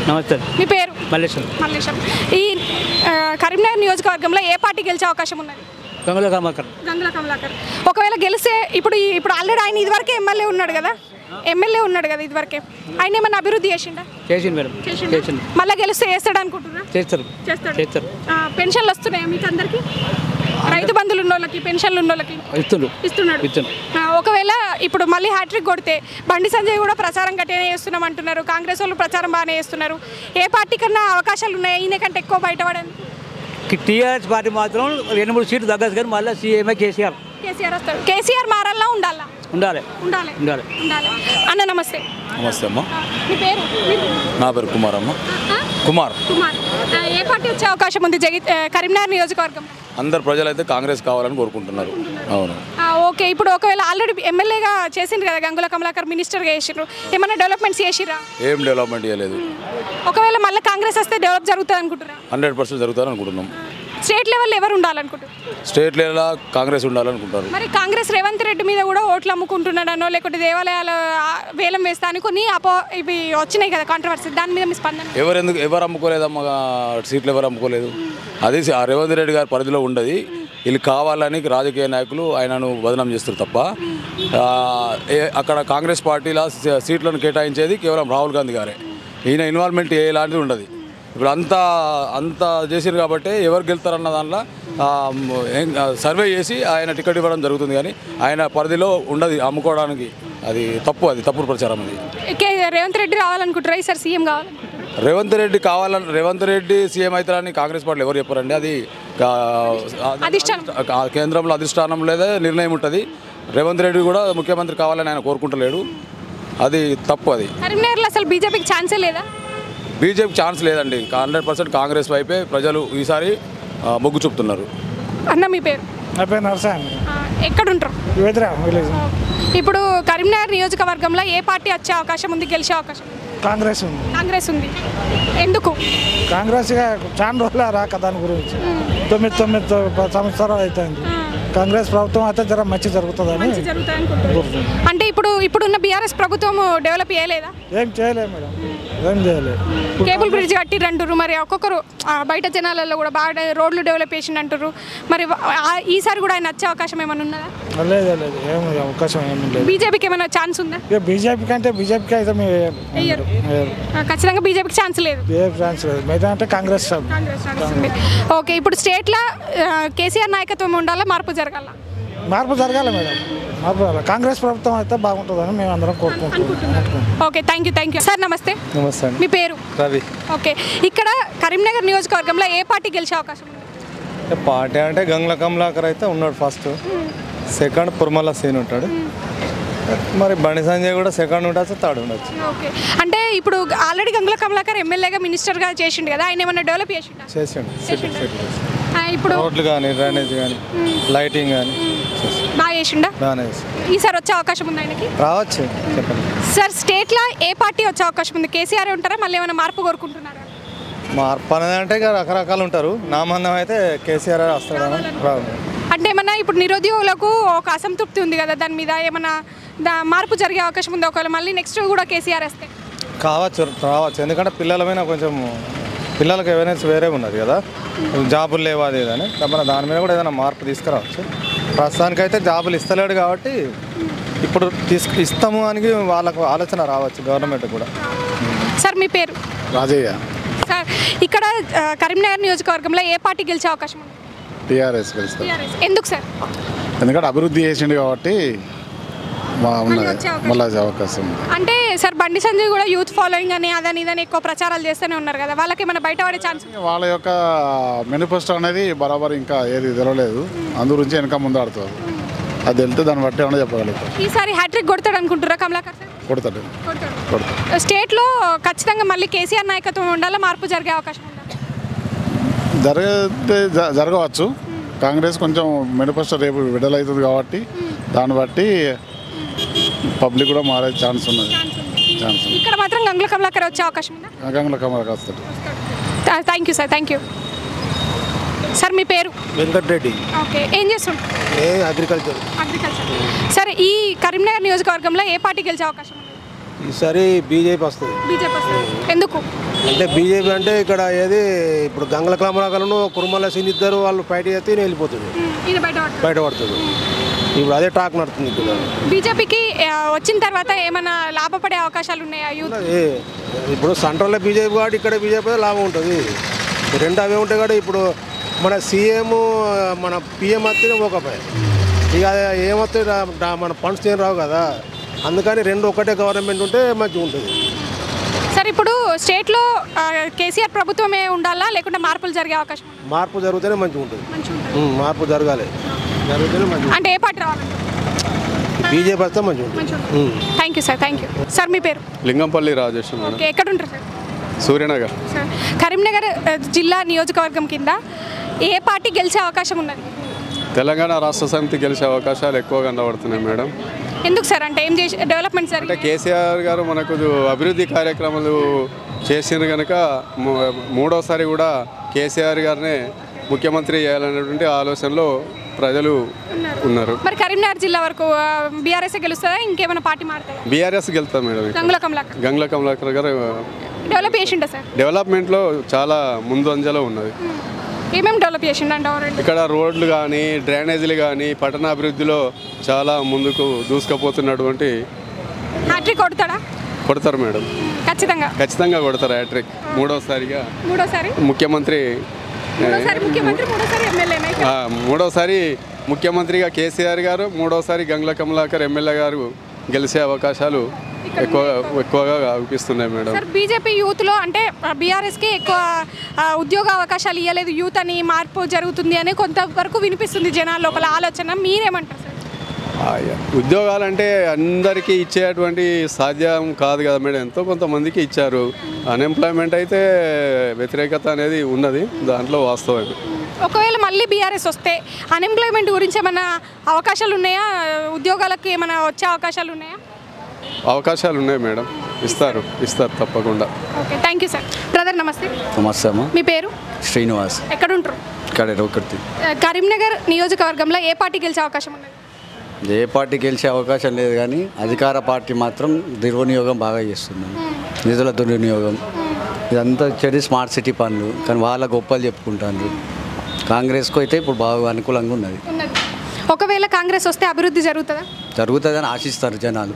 నమస్తే మీ పేరు మల్లేశ్వరం మల్లేశం ఈ ఆ, కరీంనగర్ నియోజకవర్గంలో ఏ పార్టీ గెలిచే అవకాశం ఉన్నది గంగుల కమలాకర్ గంగుల కమలాకర్ ఒకవేళ గెలిస్తే ఇప్పుడు ఈ- ఇప్పుడు ఆల్రెడీ ఆయన ఇదివరకే ఎమ్మెల్యే ఉన్నాడు కదా ఎమ్మెల్యే ఉన్నాడు కదా ఇదివరకే ఆయన ఏమన్నా అభివృద్ధి చేసిండా చేసింది మేడం చేసింది మళ్ళీ గెలిస్తే చేస్తాడు అనుకుంటున్నా చేస్తారు చేస్తాడు చేస్తారు ఆ, పెన్షన్లు వస్తున్నాయా మీకు అందరికి రైతు బంధువులు ఉన్న వాళ్ళకి పెన్షన్లు ఉన్న వాళ్ళకి ఇస్తుండ్రు ఇస్తున్నాడు ఇస్తుండ్రు ఆ, ఒకవేళ ఇప్పుడు మళ్ళీ హ్యాట్రిక్ కొడితే బండి సంజయ్ కూడా ప్రచారం గట్టిగానే చేస్తున్నాం అంటున్నారు కాంగ్రెస్ వాళ్ళు ప్రచారం బాగానే చేస్తున్నారు ఏ పార్టీ కన్నా అవకాశాలు ఉన్నాయి ఈయన కంటే ఎక్కువ బయటపడని టీఆర్ఎస్ పార్టీ మాత్రం రెండు మూడు సీట్లు తగ్గదు కానీ మళ్ళీ సీఎంఏ కేసీఆర్ కేసీఆర్ వస్తాడు కేసీఆర్ మారాలా ఉండాలా ఉండాలి ఉండాలి ఉండాలి ఉండాలి అన్న నమస్తే నమస్తే అమ్మ మీ పేరు మీరు? నా పేరు కుమార్ అమ్మ ఆ? కుమార్ కుమార్ ఆ, ఏ పార్టీ వచ్చే అవకాశం ఉంది జగి ఆ, కరీంనగర్ నియోజకవర్గం అందరు ప్రజలైతే కాంగ్రెస్ కావాలని కోరుకుంటున్నారు అవును ఆ, ఓకే ఇప్పుడు ఒకవేళ ఆల్రెడీ ఎమ్మెల్యేగా చేసిండ్రు కదా గంగుల కమలాకర్ మినిస్టర్గా చేసిండ్రు ఏమైనా డెవలప్మెంట్స్ చేసిరా ఏం డెవలప్మెంట్ చేయలేదు ఒకవేళ మళ్ళీ కాంగ్రెస్ వస్తే డెవలప్ జరుగుతుంది అనుకుంటారా హండ్రెడ్ పర్సెంట్ జరుగుతారని అనుకుంటున్నాం స్టేట్ లెవెల్ ఎవరు ఉండాలనుకుంటారు స్టేట్ లెవెల్ కాంగ్రెస్ ఉండాలనుకుంటారు మరి కాంగ్రెస్ రేవంత్ రెడ్డి మీద కూడా ఓట్లు అమ్ముకుంటున్నాడనో లేకుంటే దేవాలయాల ఆ, వేలం వేస్తాను కొన్ని అపో ఇవి వచ్చినాయి కదా కాంట్రవర్సీ దాని మీద మీ స్పందన ఎవరు ఎందుకు ఎవరు అమ్ముకోలేదమ్మా సీట్లు ఎవరు అమ్ముకోలేదు అది ఆ రేవంత్ రెడ్డి గారి పరిధిలో ఉండదు వీళ్ళు కావాలని రాజకీయ నాయకులు ఆయనను బదనాం చేస్తారు తప్ప ఆ, ఏ- అక్కడ కాంగ్రెస్ పార్టీల సీ- సీట్లను కేటాయించేది కేవలం రాహుల్ గాంధీ గారే ఈయన ఇన్వాల్వ్మెంట్ ఎలాంటిది ఉండదు ఇప్పుడు అంతా అంత చేసారు కాబట్టి ఎవరు గెలుతారన్న దాంట్లో ఆ, మ్, ఏం- ఆ, సర్వే చేసి ఆయన టికెట్ ఇవ్వడం జరుగుతుంది కానీ ఆయన పరిధిలో ఉండదు అమ్ముకోవడానికి అది తప్పు అది తప్పుడు ప్రచారం అది కే రేవంత్ రెడ్డి రావాలనుకుంటారా ఈసారి సీఎం కావాలనుకుంటారా రేవంత్ రెడ్డి కావాలని రేవంత్ రెడ్డి సీఎం అవుతారని కాంగ్రెస్ పార్టీలు ఎవరు చెప్పారండి అది కా- అధిష్టానం. ఆ కేంద్రంలో అధిష్టానం లేదా నిర్ణయం ఉంటుంది రేవంత్ రెడ్డి కూడా ముఖ్యమంత్రి కావాలని ఆయన కోరుకుంటలేడు అది తప్పు అది కరీంనగర్లో అసలు బీజేపీకి ఛాన్సే లేదా బీజేపీ ఛాన్స్ లేదండి హండ్రెడ్ పర్సెంట్ కాంగ్రెస్ వైపే ప్రజలు ఈసారి ఆ, మొగ్గు చూపుతున్నారు అన్న మీ పేరు నా పేరు నరసాయం ఆ, ఎక్కడుంటారు వెదిరా విలేజ్ ఇప్పుడు కరీంనగర్ నియోజకవర్గంలో ఏ పార్టీ వచ్చే అవకాశం ఉంది గెలిచే అవకాశం ఉంది? కాంగ్రెస్ ఉంది కాంగ్రెస్ ఉంది ఎందుకు కాంగ్రెస్ ఇక చాలా రోజులు రాక దాని గురించి తొమ్మిది తొమ్మిది తొ- సంవత్సరాలు అవుతుంది కాంగ్రెస్ ప్రభుత్వం అయితే జర మంచి జరుగుతుందని మంచి జరుగుతాయి అనుకుంటున్నారు. అంటే ఇప్పుడు ఇప్పుడున్న బీఆర్ఎస్ ప్రభుత్వం డెవలప్ చేయలేదా ఏం చేయలేదు మేడం ఏం చేయలేదు కేబుల్ బ్రిడ్జ్ కట్టి అంటారు మరి ఒక్కొక్కరు ఆ, బయట జనాలలో కూడా బాగా రోడ్లు డెవలప్ చేసిండు అంటారు మరి ఆ- ఈసారి కూడా ఆయన వచ్చే అవకాశం ఏమైనా ఉన్నదా లేదు లేదు ఏం అవకాశం ఏమీ లేదు బీజేపీకి ఏమైనా ఛాన్స్ ఉందా ఇక బీజేపీ కంటే బీజేపీకి అయితే మీ వెయ్యరు. ఆ, ఖచ్చితంగా బీజేపీకి ఛాన్స్ లేదు బీజేపీ ఛాన్స్ లేదు మిగతా అంటే కాంగ్రెస్ సబ్. కాంగ్రెస్ నడుస్తుంది ఓకే ఇప్పుడు స్టేట్లో కేసీఆర్ నాయకత్వం ఉండాలా మార్పు జరగాల మార్పు జరగాలి మేడం మార్పు జరగాలి కాంగ్రెస్ ప్రభుత్వం అయితే బాగుంటుందని మేము అందరం కోరుకుంటున్నాం okay thank you thank you sir నమస్తే నమస్తే అండి మీ పేరు రవి ఓకే ఇక్కడ కరీంనగర్ నియోజకవర్గంలో ఏ పార్టీ గెలిచే అవకాశం ఉంది పార్టీ అంటే గంగ్ల కమలాకర్ అయితే ఉన్నాడు ఫస్ట్ సెకండ్ పుర్మల సీన్ ఉంటాడు మరి బండి సంజయ్ కూడా సెకండ్ ఉండొచ్చు థర్డ్ ఉండొచ్చు ఓకే అంటే ఇప్పుడు ఆల్రెడీ గంగుల కమలాకర్ ఎమ్మెల్యేగా మినిస్టర్గా చేసిండు కదా ఆయన ఏమన్నా డెవలప్ చేసిండా చేసిండు సిటీ సిటీ ఆ, ఇప్పుడు రోడ్లు కానీ డ్రైనేజ్ కానీ లైటింగ్ కానీ బాగా చేసిండా బాగానే చేసిండు. ఈసారి వచ్చే అవకాశం ఉంది ఆయనకి రావచ్చు చెప్పండి సార్ స్టేట్లో ఏ పార్టీ వచ్చే అవకాశం ఉంది కేసీఆర్ ఉంటారా మళ్ళీ ఏమైనా మార్పు కోరుకుంటున్నారా మార్పు అనేది అంటే ఇక రకరకాలు ఉంటారు నా మందం అయితే కేసీఆర్ వస్తాడని రావు అంటే ఏమన్నా ఇప్పుడు నిరుద్యోగులకు ఒక అసంతృప్తి ఉంది కదా దాని మీద ఏమన్నా దా మార్పు జరిగే అవకాశం ఉంది ఒకవేళ మళ్ళీ నెక్స్ట్ కూడా కేసీఆర్ వస్తే కావచ్చు రావచ్చు ఎందుకంటే పిల్లల మీద కొంచెం పిల్లలకు అవేర్నెస్ వేరే ఉన్నది కదా జాబులు లేవు అది ఇది అని కాబట్టి దాని మీద కూడా ఏదైనా మార్పు తీసుకురావచ్చు ప్రస్తుతానికైతే జాబులు ఇస్తలేడు కాబట్టి ఇప్పుడు తీసుకు ఇస్తాము అని వాళ్ళకు ఆలోచన రావచ్చు గవర్నమెంట్ కూడా సార్ మీ పేరు రాజయ్య సార్ ఇక్కడ ఆ, కరీంనగర్ నియోజకవర్గంలో ఏ పార్టీ గెలిచే అవకాశం ఉంది టీఆర్ఎస్ గెలుస్తారు టీఆర్ఎస్ ఎందుకు సార్ ఎందుకంటే అభివృద్ధి చేసిండు కాబట్టి మా ఉన్నది వచ్చే అవకాశం. మళ్ళీ వచ్చే అవకాశం ఉంది. అంటే సార్ బండి సంజయ్ కూడా యూత్ ఫాలోయింగ్ అని అదని ఇదని ఎక్కువ ప్రచారాలు చేస్తూనే ఉన్నారు కదా వాళ్ళకి ఏమైనా బయటపడే ఛాన్స్ వాళ్ళ యొక్క మేనిఫెస్టో అనేది బరాబర్ ఇంకా ఏది తెలవలేదు అందు గురించి వెనక ముందు ఆడుతారు అది వెళ్తే దాన్ని బట్టి ఏమన్నా చెప్పగలుగుతారు ఈసారి హ్యాట్రిక్ కొడతాడు అనుకుంటారా కమలాకర్ సార్ కొడతాడు కొడతాడు కొడతాడు స్టేట్లో ఖచ్చితంగా మళ్ళీ కేసీఆర్ నాయకత్వం ఉండాలా మార్పు జరిగే అవకాశం ఉందా జరిగితే జ- జరగవచ్చు కాంగ్రెస్ కొంచెం మేనిఫెస్టో రేపు విడుదలవుతుంది కాబట్టి దాన్ని బట్టి పబ్లిక్ కూడా మారే ఛాన్స్ ఉన్నది ఛాన్స్ ఉంది ఇక్కడ మాత్రం గంగుల కమలాకర్ వచ్చే అవకాశం ఉందా గంగల కమలకు వస్తాడు thank you sir thank you sir మీ పేరు వెంకటరెడ్డి ఓకే ఏం చేస్తుంటారు ఏ అగ్రికల్చర్ అగ్రికల్చర్ సరే ఈ కరీంనగర్ నియోజకవర్గంలో ఏ పార్టీ గెలిచే అవకాశం ఉంది ఈసారి బీజేపీ వస్తుంది బీజేపీ వస్తుంది ఎందుకు అంటే బీజేపీ అంటే ఇక్కడ ఏది ఇప్పుడు గంగల కమలాకలను కురుమల సీన్ ఇద్దరు వాళ్ళు ఫైట్ చేస్తే ఈయన వెళ్ళిపోతుంది ఈయన బయట పడతాడు. బయటపడుతుంది ఇప్పుడు అదే టాక్ నడుతుంది ఇక్కడ బీజేపీకి ఆ, వచ్చిన తర్వాత ఏమైనా లాభపడే అవకాశాలు ఉన్నాయా యూత్ ఏ, ఇప్పుడు సెంట్రల్లో బీజేపీ కాబట్టి ఇక్కడ బీజేపీ లాభం ఉంటుంది ఈ రెండు అవే ఉంటాయి కాబట్టి ఇప్పుడు మన సీఎం మన పిఎం వస్తేనే ఒక పై ఇక అది ఏమొస్తే రా- రా- మన ఫండ్స్ ఏం రావు కదా అందుకని రెండు ఒకటే గవర్నమెంట్ ఉంటే మంచిగా ఉంటుంది సార్ ఇప్పుడు స్టేట్లో ఆ, కేసీఆర్ ప్రభుత్వమే ఉండాలా లేకుంటే మార్పులు జరిగే అవకాశం ఉందా? మార్పు జరిగితేనే మంచిగా ఉంటుంది మంచిగా ఉంటుంది. ఉమ్, మార్పు జరగాలి జరిగితేనే మంచిగా అంటే ఏ పార్టీ రావాలంటే బీజేపీ వస్తే మంచిగా ఉంటుంది మంచిగా ఉంటుంది thank you sir thank you sir మీ పేరు లింగంపల్లి రాజేష్ మేడం ఓకే ఎక్కడ ఉంటారు సార్ సూర్యనగర్ సార్ కరీంనగర్ ఆ, జిల్లా నియోజకవర్గం కింద ఏ పార్టీ గెలిచే అవకాశం ఉన్నది తెలంగాణ రాష్ట్ర సమితి గెలిచే అవకాశాలు ఎక్కువగా కనబడుతున్నాయి మేడం ఎందుకు సార్ అంటే ఏం చేసి డెవలప్మెంట్ సార్ అంటే కేసీఆర్ గారు మనకు అభివృద్ధి కార్యక్రమాలు చేసిండ్రు కనుక మూ- మూడోసారి కూడా కేసీఆర్ గారినే ముఖ్యమంత్రి చేయాలనేటువంటి ఆలోచనలో ప్రజలు ఉన్నారు మరి కరీంనగర్ జిల్లా వరకు బీఆర్ఎస్ గెలుస్తుందా ఇంకేమైనా పార్టీ మారుతుందా బీఆర్ఎస్ గెలుస్తాం మేడం ఇక్కడ. గంగుల కమలాక గంగుల కమలాకర్ గారు డెవలప్ చేసిండా సార్ డెవలప్మెంట్లో చాలా ముందు అంజలో ఉన్నది ఏమేమి డెవలప్ చేసిండు అంటే ఎవరండి ఇక్కడ రోడ్లు కానీ డ్రైనేజీలు కానీ పట్టణాభివృద్ధిలో చాలా ముందుకు దూసుకుపోతున్నటువంటి హ్యాట్రిక్ కొడతాడా కొడతారు మేడం ఖచ్చితంగా ఖచ్చితంగా కొడతారు హ్యాట్రిక్ మూడోసారిగా మూడోసారి ముఖ్యమంత్రి మూడోసారి ముఖ్యమంత్రి మూడోసారి ఎమ్మెల్యేనా ఆ, మూడోసారి ముఖ్యమంత్రిగా కేసీఆర్ గారు మూడోసారి గంగుల కమలాకర్ ఎమ్మెల్యే గారు గెలిచే అవకాశాలు ఎక్కువ ఎక్కువగా అనిపిస్తున్నాయి మేడం సార్ బీజేపీ యూత్లో అంటే బీఆర్ఎస్కి ఎక్కువ ఆ, ఉద్యోగ అవకాశాలు ఇవ్వలేదు యూత్ అని మార్పు జరుగుతుంది అని కొంతవరకు వినిపిస్తుంది జనాల లోపల ఆలోచన మీరేమంటారు సార్ ఆ, యా. ఉద్యోగాలంటే అందరికీ ఇచ్చేటువంటి సాధ్యం కాదు కదా మేడం ఎంతో కొంతమందికి ఇచ్చారు అన్ఎంప్లాయ్మెంట్ అయితే వ్యతిరేకత అనేది ఉన్నది దాంట్లో వాస్తవమే ఒకవేళ మళ్ళీ బీఆర్ఎస్ వస్తే అన్ఎంప్లాయ్మెంట్ గురించి ఏమైనా అవకాశాలు ఉన్నాయా ఉద్యోగాలకు ఏమైనా వచ్చే అవకాశాలు ఉన్నాయా అవకాశాలు ఉన్నాయి మేడం ఇస్తారు ఇస్తారు తప్పకుండా okay thank you sir brother నమస్తే నమస్తే అమ్మ మీ పేరు శ్రీనివాస్ ఎక్కడ ఉంటారు ఇక్కడ రోకర్తి ఆ, కరీంనగర్ నియోజకవర్గంలో ఏ పార్టీ గెలిచే అవకాశం ఉన్నది ఏ పార్టీ గెలిచే అవకాశం లేదు కానీ అధికార పార్టీ మాత్రం దుర్వినియోగం బాగా చేస్తున్నాం నిధుల దుర్వినియోగం ఇదంతా చెడు స్మార్ట్ సిటీ పనులు కానీ వాళ్ళ గొప్పలు చెప్పుకుంటారు కాంగ్రెస్కు అయితే ఇప్పుడు బాగా అనుకూలంగా ఉన్నది ఉన్నది ఒకవేళ కాంగ్రెస్ వస్తే అభివృద్ధి జరుగుతుందా జరుగుతుందని ఆశిస్తారు జనాలు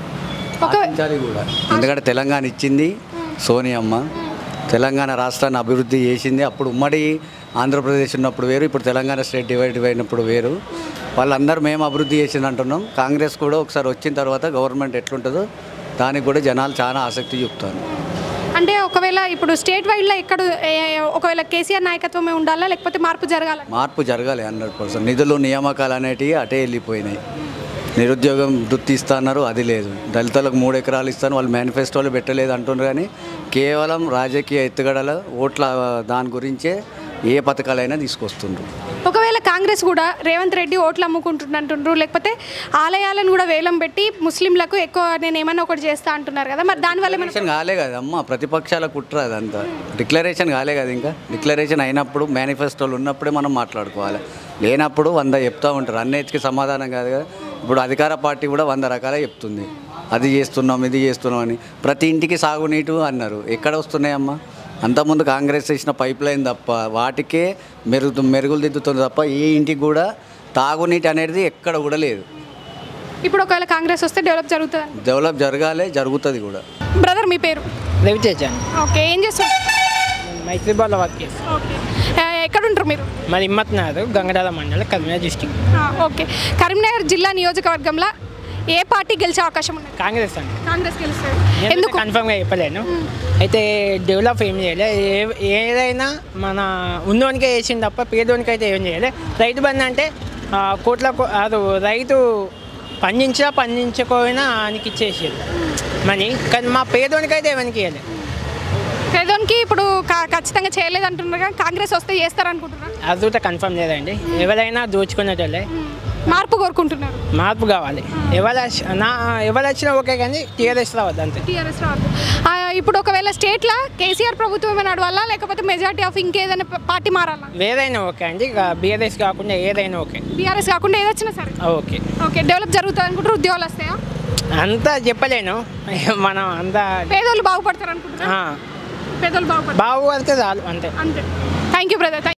ఒక ఆశించాలి కూడా ఎందుకంటే తెలంగాణ ఇచ్చింది సోనియమ్మ తెలంగాణ రాష్ట్రాన్ని అభివృద్ధి చేసింది అప్పుడు ఉమ్మడి ఆంధ్రప్రదేశ్ ఉన్నప్పుడు వేరు ఇప్పుడు తెలంగాణ స్టేట్ డివైడ్ అయినప్పుడు వేరు వాళ్ళందరూ మేము అభివృద్ధి చేసింది అంటున్నాం కాంగ్రెస్ కూడా ఒకసారి వచ్చిన తర్వాత గవర్నమెంట్ ఎట్లుంటుందో దానికి కూడా జనాలు చాలా ఆసక్తి చూపుతారు అంటే ఒకవేళ ఇప్పుడు స్టేట్ వైడ్లో ఎక్కడ ఏ- ఒకవేళ కేసీఆర్ నాయకత్వమే ఉండాలా లేకపోతే మార్పు జరగాల మార్పు జరగాలి హండ్రెడ్ పర్సెంట్ నిధులు నియామకాలు అనేటివి అటే వెళ్ళిపోయినాయి నిరుద్యోగం వృత్తి ఇస్తా అన్నారు అది లేదు దళితులకు మూడు ఎకరాలు ఇస్తాను వాళ్ళు మేనిఫెస్టోలో పెట్టలేదు అంటున్నారు కానీ కేవలం రాజకీయ ఎత్తుగడల ఓట్ల దాని గురించే ఏ పథకాలైనా తీసుకొస్తుండ్రు ఒకవేళ కాంగ్రెస్ కూడా రేవంత్ రెడ్డి ఓట్లు అమ్ముకుంటుండంటుండ్రు లేకపోతే ఆలయాలను కూడా వేలం పెట్టి ముస్లింలకు ఎక్కువ నేను ఏమన్నా ఒకటి చేస్తా అంటున్నారు కదా మరి దానివల్ల ఏమైనా డిక్లరేషన్ కాలే కదా అమ్మ ప్రతిపక్షాల కుట్ర అదంతా డిక్లరేషన్ కాలే కదా ఇంకా డిక్లరేషన్ అయినప్పుడు మేనిఫెస్టోలు ఉన్నప్పుడే మనం మాట్లాడుకోవాలి లేనప్పుడు వంద చెప్తూ ఉంటారు అన్నిటికీ సమాధానం కాదు కదా ఇప్పుడు అధికార పార్టీ కూడా వంద రకాల చెప్తుంది అది చేస్తున్నాం ఇది చేస్తున్నాం అని ప్రతి ఇంటికి సాగునీటు అన్నారు ఎక్కడ వస్తున్నాయమ్మా అంతకుముందు కాంగ్రెస్ చేసిన పైప్ లైన్ తప్ప వాటికే మెరుగు మెరుగులు దిద్దుతుంది తప్ప ఏ ఇంటికి కూడా తాగునీటి అనేది ఎక్కడ కూడా లేదు ఇప్పుడు ఒకవేళ కాంగ్రెస్ వస్తే డెవలప్ జరుగుతుంది డెవలప్ జరగాలి జరుగుతుంది కూడా బ్రదర్ మీ పేరు రవితేజ ఓకే ఏం చేస్తారు మైత్రిబాల వర్క్ చేస్తాను ఓకే ఆ, ఎక్కడ ఉంటారు మీరు మరి హిమ్మత్నాథ్ గంగడాల మండలం కరీంనగర్ డిస్టిక్ ఆ, ఓకే కరీంనగర్ జిల్లా నియోజకవర్గంలో ఏ పార్టీ గెలిచే అవకాశం ఉన్నది కాంగ్రెస్ అండి కాంగ్రెస్ గెలుస్తుంది నేను ఎందుకు కన్ఫర్మ్గా చెప్పలేను అయితే డెవలప్ ఏం చేయలే ఏ- ఏదైనా మన ఉన్నోనికే వేసింది తప్ప పేదోనికి అయితే ఏం చేయలే రైతు బంధు అంటే ఆ, కోట్ల కో- అది రైతు పండించినా పండించకపోయినా ఆయనకి ఇచ్చేసేది మనీ కానీ మా పేదోనికి అయితే ఏమనికి ఇవ్వలేదు పేదోనికి ఇప్పుడు కా- ఖచ్చితంగా చేయలేదు అంటున్నారు కానీ కాంగ్రెస్ వస్తే చేస్తారు అనుకుంటున్నారు అది కూడా కన్ఫర్మ్ లేదండి ఎవరైనా దోచుకునేటోళ్ళే మార్పు కోరుకుంటున్నారు మార్పు కావాలి ఎవరు వచ్చి- నా ఎవరు వచ్చినా ఓకే కానీ టీఆర్ఎస్ రావద్దు అంతే టీఆర్ఎస్ రాదు ఆ, ఇప్పుడు ఒకవేళ స్టేట్లో కేసీఆర్ ప్రభుత్వమే నడవాలా లేకపోతే మెజారిటీ ఆఫ్ ఇంకేదైనా ప- పార్టీ మారాలా ఏదైనా ఓకే అండి ఇక బీఆర్ఎస్ కాకుండా ఏదైనా ఓకే బీఆర్ఎస్ కాకుండా ఏదొచ్చినా సరే ఓకే ఓకే డెవలప్ జరుగుతుంది అనుకుంటారు ఉద్యోగాలు వస్తాయా అంతా చెప్పలేను మనం అంతా పేదోళ్ళు బాగుపడతారు అనుకుంటున్నారు ఆ, పేదోళ్ళు బాగుపడతారు బాగుపడితే చాలు అంతే అంతే థ్యాంక్ యూ బ్రదర్